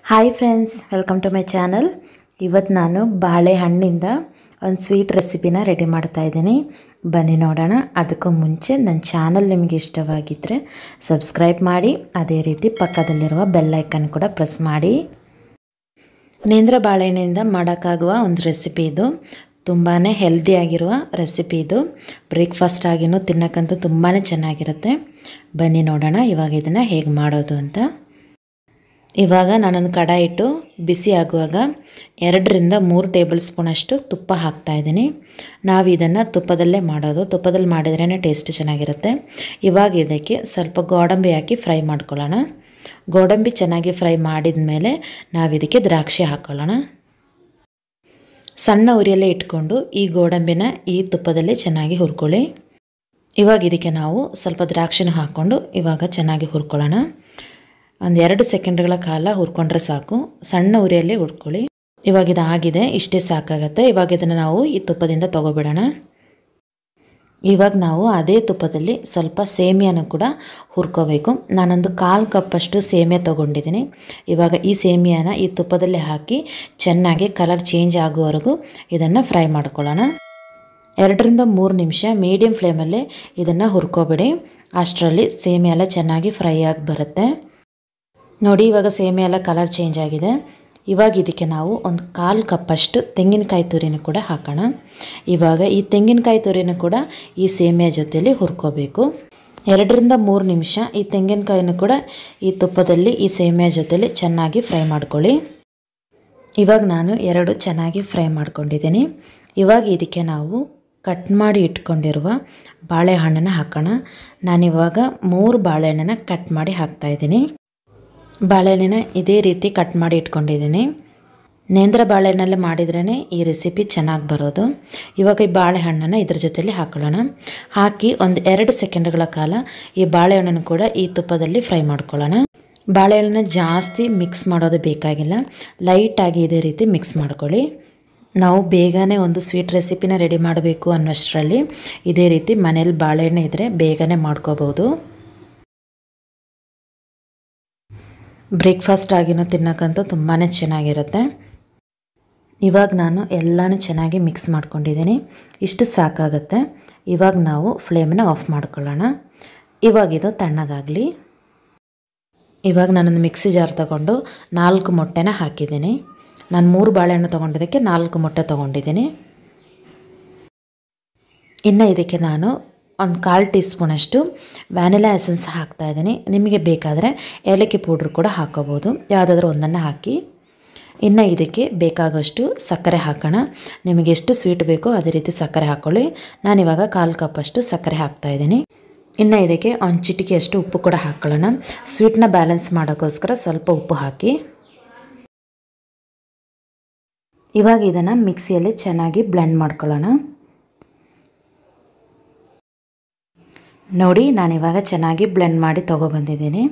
hi friends welcome to my channel ಇವತ್ತು ನಾನು ಬಾಳೆಹಣ್ಣಿಂದ ಒಂದು ಸ್ವೀಟ್ ರೆಸಿಪಿನ ರೆಡಿ ಮಾಡ್ತಾ ಇದ್ದೀನಿ ಬನ್ನಿ ನೋಡೋಣ ಅದಕ್ಕೂ ಮುಂಚೆ ನನ್ನ ಚಾನಲ್ ನಿಮಗೆ ಇಷ್ಟವಾಗಿದ್ದರೆ ಸಬ್ಸ್ಕ್ರೈಬ್ ಮಾಡಿ ಅದೇ ರೀತಿ ಪಕ್ಕದಲ್ಲಿರುವ ಬೆಲ್ ಐಕನ್ ಕೂಡ ಪ್ರೆಸ್ ಮಾಡಿ ನೇಂದ್ರ ಬಾಳೆಹಣ್ಣಿಂದ ಮಾಡೋಕ್ಕಾಗುವ ಒಂದು ರೆಸಿಪಿ ಇದು ತುಂಬಾ ಹೆಲ್ದಿಯಾಗಿರುವ ರೆಸಿಪಿ ಇದು ಬ್ರೇಕ್ಫಾಸ್ಟ್ ಆಗಿನೂ ತಿನ್ನೋಕ್ಕಂತೂ ತುಂಬಾ ಚೆನ್ನಾಗಿರುತ್ತೆ ಬನ್ನಿ ನೋಡೋಣ ಇವಾಗ ಇದನ್ನು ಹೇಗೆ ಮಾಡೋದು ಅಂತ ಇವಾಗ ನಾನೊಂದು ಕಡಾಯಿ ಇಟ್ಟು ಬಿಸಿ ಆಗುವಾಗ ಎರಡರಿಂದ ಮೂರು ಟೇಬಲ್ ಸ್ಪೂನಷ್ಟು ತುಪ್ಪ ಹಾಕ್ತಾ ಇದ್ದೀನಿ ನಾವು ಇದನ್ನು ತುಪ್ಪದಲ್ಲೇ ಮಾಡೋದು ತುಪ್ಪದಲ್ಲಿ ಮಾಡಿದ್ರೇ ಟೇಸ್ಟ್ ಚೆನ್ನಾಗಿರುತ್ತೆ ಇವಾಗ ಇದಕ್ಕೆ ಸ್ವಲ್ಪ ಗೋಡಂಬಿ ಹಾಕಿ ಫ್ರೈ ಮಾಡ್ಕೊಳ್ಳೋಣ ಗೋಡಂಬಿ ಚೆನ್ನಾಗಿ ಫ್ರೈ ಮಾಡಿದ ಮೇಲೆ ನಾವು ಇದಕ್ಕೆ ದ್ರಾಕ್ಷಿ ಹಾಕ್ಕೊಳ್ಳೋಣ ಸಣ್ಣ ಉರಿಯಲ್ಲೇ ಇಟ್ಕೊಂಡು ಈ ಗೋಡಂಬಿನ ಈ ತುಪ್ಪದಲ್ಲಿ ಚೆನ್ನಾಗಿ ಹುರ್ಕೊಳ್ಳಿ ಇವಾಗ ಇದಕ್ಕೆ ನಾವು ಸ್ವಲ್ಪ ದ್ರಾಕ್ಷಿನ ಹಾಕ್ಕೊಂಡು ಇವಾಗ ಚೆನ್ನಾಗಿ ಹುರ್ಕೊಳ್ಳೋಣ ಒಂದು ಎರಡು ಸೆಕೆಂಡ್ಗಳ ಕಾಲ ಹುರ್ಕೊಂಡ್ರೆ ಸಾಕು ಸಣ್ಣ ಉರಿಯಲ್ಲಿ ಹುರ್ಕೊಳ್ಳಿ ಇವಾಗ ಇದು ಆಗಿದೆ ಇಷ್ಟೇ ಸಾಕಾಗತ್ತೆ ಇವಾಗ ಇದನ್ನು ನಾವು ಈ ತುಪ್ಪದಿಂದ ತೊಗೊಬಿಡೋಣ ಇವಾಗ ನಾವು ಅದೇ ತುಪ್ಪದಲ್ಲಿ ಸ್ವಲ್ಪ ಸೇಮಿಯಾನ ಕೂಡ ಹುರ್ಕೋಬೇಕು ನಾನೊಂದು ಕಾಲು ಕಪ್ಪಷ್ಟು ಸೇಮಿಯಾ ತೊಗೊಂಡಿದ್ದೀನಿ ಇವಾಗ ಈ ಸೇಮಿಯಾನ ಈ ತುಪ್ಪದಲ್ಲಿ ಹಾಕಿ ಚೆನ್ನಾಗಿ ಕಲರ್ ಚೇಂಜ್ ಆಗುವವರೆಗೂ ಇದನ್ನು ಫ್ರೈ ಮಾಡ್ಕೊಳ್ಳೋಣ ಎರಡರಿಂದ ಮೂರು ನಿಮಿಷ ಮೀಡಿಯಮ್ ಫ್ಲೇಮಲ್ಲೇ ಇದನ್ನು ಹುರ್ಕೋಬೇಡಿ ಅಷ್ಟರಲ್ಲಿ ಸೇಮಿಯಾ ಎಲ್ಲ ಚೆನ್ನಾಗಿ ಫ್ರೈ ಆಗಿ ಬರುತ್ತೆ ನೋಡಿ ಇವಾಗ ಸೇಮೆ ಎಲ್ಲ ಕಲರ್ ಚೇಂಜ್ ಆಗಿದೆ ಇವಾಗ ಇದಕ್ಕೆ ನಾವು ಒಂದು ಕಾಲು ಕಪ್ಪಷ್ಟು ತೆಂಗಿನಕಾಯಿ ತುರಿನ ಕೂಡ ಹಾಕೋಣ ಇವಾಗ ಈ ತೆಂಗಿನಕಾಯಿ ತುರಿನ ಕೂಡ ಈ ಸೇಮೆಯ ಜೊತೆಯಲ್ಲಿ ಹುರ್ಕೋಬೇಕು ಎರಡರಿಂದ ಮೂರು ನಿಮಿಷ ಈ ತೆಂಗಿನಕಾಯಿನೂ ಕೂಡ ಈ ತುಪ್ಪದಲ್ಲಿ ಈ ಸೇಮೆಯ ಜೊತೆಲಿ ಚೆನ್ನಾಗಿ ಫ್ರೈ ಮಾಡ್ಕೊಳ್ಳಿ ಇವಾಗ ನಾನು ಎರಡು ಚೆನ್ನಾಗಿ ಫ್ರೈ ಮಾಡ್ಕೊಂಡಿದ್ದೀನಿ ಇವಾಗ ಇದಕ್ಕೆ ನಾವು ಕಟ್ ಮಾಡಿ ಇಟ್ಕೊಂಡಿರುವ ಬಾಳೆಹಣ್ಣನ್ನು ಹಾಕೋಣ ನಾನಿವಾಗ ಮೂರು ಬಾಳೆಹಣ್ಣನ್ನು ಕಟ್ ಮಾಡಿ ಹಾಕ್ತಾಯಿದ್ದೀನಿ ಬಾಳೆಹಣ್ಣಿನ ಇದೇ ರೀತಿ ಕಟ್ ಮಾಡಿ ಇಟ್ಕೊಂಡಿದ್ದೀನಿ ನೇಂದ್ರ ಬಾಳೆಹಣ್ಣಲ್ಲಿ ಮಾಡಿದ್ರೇ ಈ ರೆಸಿಪಿ ಚೆನ್ನಾಗಿ ಬರೋದು ಇವಾಗ ಈ ಬಾಳೆಹಣ್ಣನ್ನು ಇದ್ರ ಜೊತೆಲಿ ಹಾಕೊಳ್ಳೋಣ ಹಾಕಿ ಒಂದು ಎರಡು ಸೆಕೆಂಡ್ಗಳ ಕಾಲ ಈ ಬಾಳೆಹಣ್ಣನ್ನು ಕೂಡ ಈ ತುಪ್ಪದಲ್ಲಿ ಫ್ರೈ ಮಾಡ್ಕೊಳ್ಳೋಣ ಬಾಳೆಹಣ್ಣನ್ನ ಜಾಸ್ತಿ ಮಿಕ್ಸ್ ಮಾಡೋದು ಬೇಕಾಗಿಲ್ಲ ಲೈಟಾಗಿ ಇದೇ ರೀತಿ ಮಿಕ್ಸ್ ಮಾಡ್ಕೊಳ್ಳಿ ನಾವು ಬೇಗನೆ ಒಂದು ಸ್ವೀಟ್ ರೆಸಿಪಿನ ರೆಡಿ ಮಾಡಬೇಕು ಅನ್ನೋಷ್ಟರಲ್ಲಿ ಇದೇ ರೀತಿ ಮನೇಲಿ ಬಾಳೆಹಣ್ಣು ಇದ್ದರೆ ಬೇಗನೆ ಮಾಡ್ಕೋಬೋದು ಬ್ರೇಕ್ಫಾಸ್ಟ್ ಆಗಿನೂ ತಿನ್ನೋಕ್ಕಂತೂ ತುಂಬಾ ಚೆನ್ನಾಗಿರುತ್ತೆ ಇವಾಗ ನಾನು ಎಲ್ಲನೂ ಚೆನ್ನಾಗಿ ಮಿಕ್ಸ್ ಮಾಡ್ಕೊಂಡಿದ್ದೀನಿ ಇಷ್ಟು ಸಾಕಾಗುತ್ತೆ ಇವಾಗ ನಾವು ಫ್ಲೇಮನ್ನ ಆಫ್ ಮಾಡ್ಕೊಳ್ಳೋಣ ಇವಾಗ ಇದು ತಣ್ಣಗಾಗಲಿ ಇವಾಗ ನಾನೊಂದು ಮಿಕ್ಸಿ ಜಾರ್ ತಗೊಂಡು ನಾಲ್ಕು ಮೊಟ್ಟೆನ ಹಾಕಿದ್ದೀನಿ ನಾನು ಮೂರು ಬಾಳೆಹಣ್ಣು ತೊಗೊಂಡಿದ್ದಕ್ಕೆ ನಾಲ್ಕು ಮೊಟ್ಟೆ ತೊಗೊಂಡಿದ್ದೀನಿ ಇನ್ನು ಇದಕ್ಕೆ ನಾನು ಒಂದು ಕಾಲು ಟೀ ಸ್ಪೂನಷ್ಟು ವ್ಯಾನಿಲಾ ಎಸೆನ್ಸ್ ಹಾಕ್ತಾಯಿದ್ದೀನಿ ನಿಮಗೆ ಬೇಕಾದರೆ ಏಲಕ್ಕಿ ಪೌಡ್ರ್ ಕೂಡ ಹಾಕೋಬೋದು ಯಾವುದಾದ್ರೂ ಒಂದನ್ನು ಹಾಕಿ ಇನ್ನು ಇದಕ್ಕೆ ಬೇಕಾಗೋಷ್ಟು ಸಕ್ಕರೆ ಹಾಕೋಣ ನಿಮಗೆ ಎಷ್ಟು ಸ್ವೀಟ್ ಬೇಕೋ ಅದೇ ರೀತಿ ಸಕ್ಕರೆ ಹಾಕ್ಕೊಳ್ಳಿ ನಾನಿವಾಗ ಕಾಲು ಕಪ್ಪಷ್ಟು ಸಕ್ಕರೆ ಹಾಕ್ತಾಯಿದ್ದೀನಿ ಇನ್ನು ಇದಕ್ಕೆ ಒಂದು ಚಿಟಿಕೆಯಷ್ಟು ಉಪ್ಪು ಕೂಡ ಹಾಕ್ಕೊಳ್ಳೋಣ ಸ್ವೀಟ್ನ ಬ್ಯಾಲೆನ್ಸ್ ಮಾಡೋಕ್ಕೋಸ್ಕರ ಸ್ವಲ್ಪ ಉಪ್ಪು ಹಾಕಿ ಇವಾಗ ಇದನ್ನು ಮಿಕ್ಸಿಯಲ್ಲಿ ಚೆನ್ನಾಗಿ ಬ್ಲೆಂಡ್ ಮಾಡ್ಕೊಳ್ಳೋಣ ನೋಡಿ ನಾನಿವಾಗ ಚೆನ್ನಾಗಿ ಬ್ಲೆಂಡ್ ಮಾಡಿ ತೊಗೊಬಂದಿದ್ದೀನಿ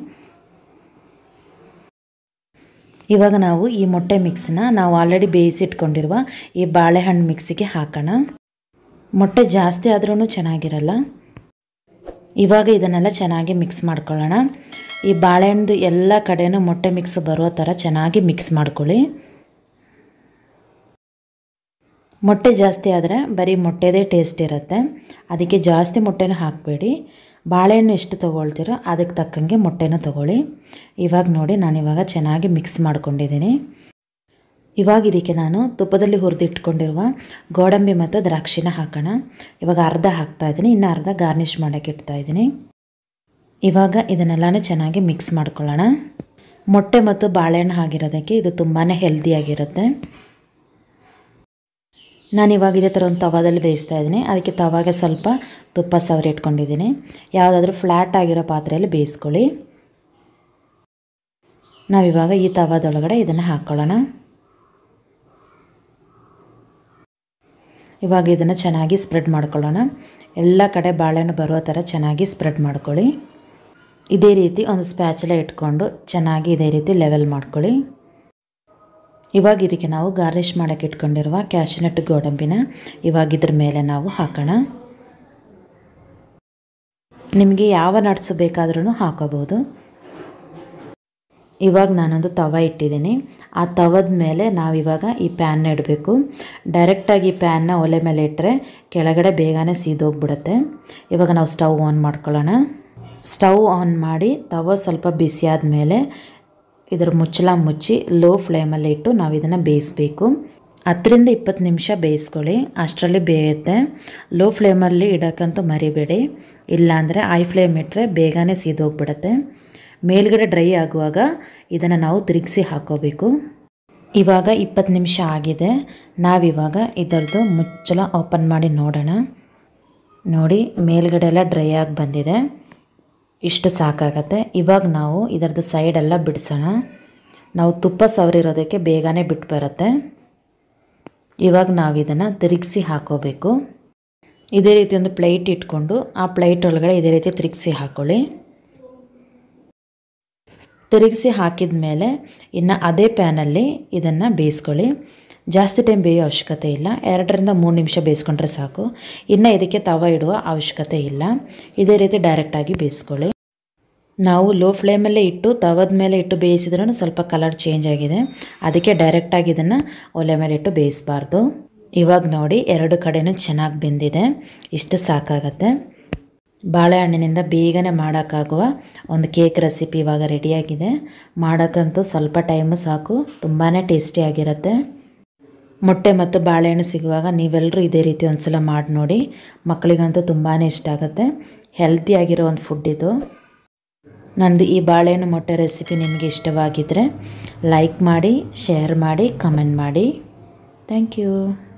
ಇವಾಗ ನಾವು ಈ ಮೊಟ್ಟೆ ಮಿಕ್ಸನ್ನ ನಾವು ಆಲ್ರೆಡಿ ಬೇಯಿಸಿಟ್ಕೊಂಡಿರುವ ಈ ಬಾಳೆಹಣ್ಣು ಮಿಕ್ಸಿಗೆ ಹಾಕೋಣ ಮೊಟ್ಟೆ ಜಾಸ್ತಿ ಆದ್ರೂ ಚೆನ್ನಾಗಿರಲ್ಲ ಇವಾಗ ಇದನ್ನೆಲ್ಲ ಚೆನ್ನಾಗಿ ಮಿಕ್ಸ್ ಮಾಡ್ಕೊಳ್ಳೋಣ ಈ ಬಾಳೆಹಣ್ಣು ಎಲ್ಲ ಕಡೆಯೂ ಮೊಟ್ಟೆ ಮಿಕ್ಸ್ ಬರೋ ಥರ ಚೆನ್ನಾಗಿ ಮಿಕ್ಸ್ ಮಾಡ್ಕೊಳ್ಳಿ ಮೊಟ್ಟೆ ಜಾಸ್ತಿ ಆದರೆ ಬರೀ ಮೊಟ್ಟೆದೇ ಟೇಸ್ಟ್ ಇರುತ್ತೆ ಅದಕ್ಕೆ ಜಾಸ್ತಿ ಮೊಟ್ಟೆನೂ ಹಾಕಬೇಡಿ ಬಾಳೆಹಣ್ಣು ಎಷ್ಟು ತೊಗೊಳ್ತೀರೋ ಅದಕ್ಕೆ ತಕ್ಕಂಗೆ ಮೊಟ್ಟೆನೂ ತೊಗೊಳ್ಳಿ ಇವಾಗ ನೋಡಿ ನಾನಿವಾಗ ಚೆನ್ನಾಗಿ ಮಿಕ್ಸ್ ಮಾಡ್ಕೊಂಡಿದ್ದೀನಿ ಇವಾಗ ಇದಕ್ಕೆ ನಾನು ತುಪ್ಪದಲ್ಲಿ ಹುರಿದಿಟ್ಕೊಂಡಿರುವ ಗೋಡಂಬಿ ಮತ್ತು ದ್ರಾಕ್ಷಿನ ಹಾಕೋಣ ಇವಾಗ ಅರ್ಧ ಹಾಕ್ತಾಯಿದ್ದೀನಿ ಇನ್ನು ಅರ್ಧ ಗಾರ್ನಿಷ್ ಮಾಡೋಕ್ಕೆ ಇಡ್ತಾಯಿದ್ದೀನಿ ಇವಾಗ ಇದನ್ನೆಲ್ಲನೂ ಚೆನ್ನಾಗಿ ಮಿಕ್ಸ್ ಮಾಡ್ಕೊಳ್ಳೋಣ ಮೊಟ್ಟೆ ಮತ್ತು ಬಾಳೆಹಣ್ಣು ಆಗಿರೋದಕ್ಕೆ ಇದು ತುಂಬಾ ಹೆಲ್ದಿಯಾಗಿರುತ್ತೆ ನಾನು ಇವಾಗ ಇದೇ ಥರ ಒಂದು ತವಾದಲ್ಲಿ ಬೇಯಿಸ್ತಾ ಇದ್ದೀನಿ ಅದಕ್ಕೆ ತವಾಗೆ ಸ್ವಲ್ಪ ತುಪ್ಪ ಸವರಿ ಇಟ್ಕೊಂಡಿದ್ದೀನಿ ಯಾವುದಾದ್ರೂ ಫ್ಲ್ಯಾಟ್ ಆಗಿರೋ ಪಾತ್ರೆಯಲ್ಲಿ ಬೇಯಿಸ್ಕೊಳ್ಳಿ ನಾವಿವಾಗ ಈ ತವಾದೊಳಗಡೆ ಇದನ್ನು ಹಾಕ್ಕೊಳ್ಳೋಣ ಇವಾಗ ಇದನ್ನು ಚೆನ್ನಾಗಿ ಸ್ಪ್ರೆಡ್ ಮಾಡ್ಕೊಳ್ಳೋಣ ಎಲ್ಲ ಕಡೆ ಬಾಳೆಹಣ್ಣು ಬರೋ ಥರ ಚೆನ್ನಾಗಿ ಸ್ಪ್ರೆಡ್ ಮಾಡ್ಕೊಳ್ಳಿ ಇದೇ ರೀತಿ ಒಂದು ಸ್ಪ್ಯಾಚಲ ಇಟ್ಕೊಂಡು ಚೆನ್ನಾಗಿ ಇದೇ ರೀತಿ ಲೆವೆಲ್ ಮಾಡ್ಕೊಳ್ಳಿ ಇವಾಗ ಇದಕ್ಕೆ ನಾವು ಗಾರ್ನಿಷ್ ಮಾಡೋಕ್ಕೆ ಇಟ್ಕೊಂಡಿರುವ ಕ್ಯಾಶ್ನಟ್ ಗೋಡಂಬಿನ ಇವಾಗ ಇದ್ರ ಮೇಲೆ ನಾವು ಹಾಕೋಣ ನಿಮಗೆ ಯಾವ ನಟ್ಸು ಬೇಕಾದ್ರೂ ಹಾಕೋಬೋದು ಇವಾಗ ನಾನೊಂದು ತವ ಇಟ್ಟಿದ್ದೀನಿ ಆ ತವದ ಮೇಲೆ ನಾವಿವಾಗ ಈ ಪ್ಯಾನ್ನ ಇಡಬೇಕು ಡೈರೆಕ್ಟಾಗಿ ಈ ಪ್ಯಾನ್ನ ಒಲೆ ಮೇಲೆ ಇಟ್ಟರೆ ಕೆಳಗಡೆ ಬೇಗನೆ ಸೀದೋಗ್ಬಿಡುತ್ತೆ ಇವಾಗ ನಾವು ಸ್ಟವ್ ಆನ್ ಮಾಡ್ಕೊಳ್ಳೋಣ ಸ್ಟವ್ ಆನ್ ಮಾಡಿ ತವ ಸ್ವಲ್ಪ ಬಿಸಿ ಆದಮೇಲೆ ಇದರ ಮುಚ್ಚಳ ಮುಚ್ಚಿ ಲೋ ಫ್ಲೇಮಲ್ಲಿ ಇಟ್ಟು ನಾವು ಇದನ್ನು ಬೇಯಿಸಬೇಕು ಹತ್ತರಿಂದ ಇಪ್ಪತ್ತು ನಿಮಿಷ ಬೇಯಿಸ್ಕೊಳ್ಳಿ ಅಷ್ಟರಲ್ಲಿ ಬೇಯುತ್ತೆ ಲೋ ಫ್ಲೇಮಲ್ಲಿ ಇಡೋಕ್ಕಂತೂ ಮರಿಬೇಡಿ ಇಲ್ಲಾಂದರೆ ಐ ಫ್ಲೇಮ್ ಇಟ್ಟರೆ ಬೇಗನೆ ಸೀದೋಗ್ಬಿಡುತ್ತೆ ಮೇಲ್ಗಡೆ ಡ್ರೈ ಆಗುವಾಗ ಇದನ್ನು ನಾವು ತಿರುಗಿಸಿ ಹಾಕೋಬೇಕು ಇವಾಗ ಇಪ್ಪತ್ತು ನಿಮಿಷ ಆಗಿದೆ ನಾವಿವಾಗ ಇದರದ್ದು ಮುಚ್ಚಳ ಓಪನ್ ಮಾಡಿ ನೋಡೋಣ ನೋಡಿ ಮೇಲ್ಗಡೆ ಎಲ್ಲ ಡ್ರೈ ಆಗಿ ಬಂದಿದೆ ಇಷ್ಟು ಸಾಕಾಗತ್ತೆ ಇವಾಗ ನಾವು ಇದರದ್ದು ಸೈಡೆಲ್ಲ ಬಿಡಿಸೋಣ ನಾವು ತುಪ್ಪ ಸವರಿರೋದಕ್ಕೆ ಬೇಗನೆ ಬಿಟ್ಟು ಬರುತ್ತೆ ಇವಾಗ ನಾವು ಇದನ್ನು ತಿರುಗಿಸಿ ಹಾಕೋಬೇಕು ಇದೇ ರೀತಿ ಒಂದು ಪ್ಲೇಟ್ ಇಟ್ಕೊಂಡು ಆ ಪ್ಲೇಟ್ ಒಳಗಡೆ ಇದೇ ರೀತಿ ತಿರುಗಿಸಿ ಹಾಕ್ಕೊಳ್ಳಿ ತಿರುಗಿಸಿ ಹಾಕಿದ ಮೇಲೆ ಇನ್ನು ಅದೇ ಪ್ಯಾನಲ್ಲಿ ಇದನ್ನು ಬೇಯಿಸ್ಕೊಳ್ಳಿ ಜಾಸ್ತಿ ಟೈಮ್ ಬೇಯೋ ಅವಶ್ಯಕತೆ ಇಲ್ಲ ಎರಡರಿಂದ ಮೂರು ನಿಮಿಷ ಬೇಯಿಸ್ಕೊಂಡ್ರೆ ಸಾಕು ಇನ್ನು ಇದಕ್ಕೆ ತವ ಇಡುವ ಅವಶ್ಯಕತೆ ಇಲ್ಲ ಇದೇ ರೀತಿ ಡೈರೆಕ್ಟಾಗಿ ಬೇಯಿಸ್ಕೊಳ್ಳಿ ನಾವು ಲೋ ಫ್ಲೇಮಲ್ಲೇ ಇಟ್ಟು ತವದ ಮೇಲೆ ಇಟ್ಟು ಬೇಯಿಸಿದ್ರೂ ಸ್ವಲ್ಪ ಕಲರ್ ಚೇಂಜ್ ಆಗಿದೆ ಅದಕ್ಕೆ ಡೈರೆಕ್ಟಾಗಿ ಇದನ್ನು ಒಲೆ ಮೇಲೆ ಇಟ್ಟು ಬೇಯಿಸಬಾರ್ದು ಇವಾಗ ನೋಡಿ ಎರಡು ಕಡೆನೂ ಚೆನ್ನಾಗಿ ಬೆಂದಿದೆ ಇಷ್ಟು ಸಾಕಾಗತ್ತೆ ಬಾಳೆಹಣ್ಣಿನಿಂದ ಬೇಗನೆ ಮಾಡೋಕ್ಕಾಗುವ ಒಂದು ಕೇಕ್ ರೆಸಿಪಿ ಇವಾಗ ರೆಡಿಯಾಗಿದೆ ಮಾಡೋಕ್ಕಂತೂ ಸ್ವಲ್ಪ ಟೈಮು ಸಾಕು ತುಂಬಾ ಟೇಸ್ಟಿಯಾಗಿರುತ್ತೆ ಮೊಟ್ಟೆ ಮತ್ತು ಬಾಳೆಹಣ್ಣು ಸಿಗುವಾಗ ನೀವೆಲ್ಲರೂ ಇದೇ ರೀತಿ ಒಂದು ಸಲ ಮಾಡಿ ನೋಡಿ ಮಕ್ಕಳಿಗಂತೂ ತುಂಬಾ ಇಷ್ಟ ಆಗುತ್ತೆ ಹೆಲ್ತಿಯಾಗಿರೋ ಒಂದು ಫುಡ್ ಇದು ನಂದು ಈ ಬಾಳೆಹಣ್ಣು ಮೊಟ್ಟೆ ರೆಸಿಪಿ ನಿಮಗೆ ಇಷ್ಟವಾಗಿದ್ದರೆ ಲೈಕ್ ಮಾಡಿ ಶೇರ್ ಮಾಡಿ ಕಮೆಂಟ್ ಮಾಡಿ ಥ್ಯಾಂಕ್ ಯು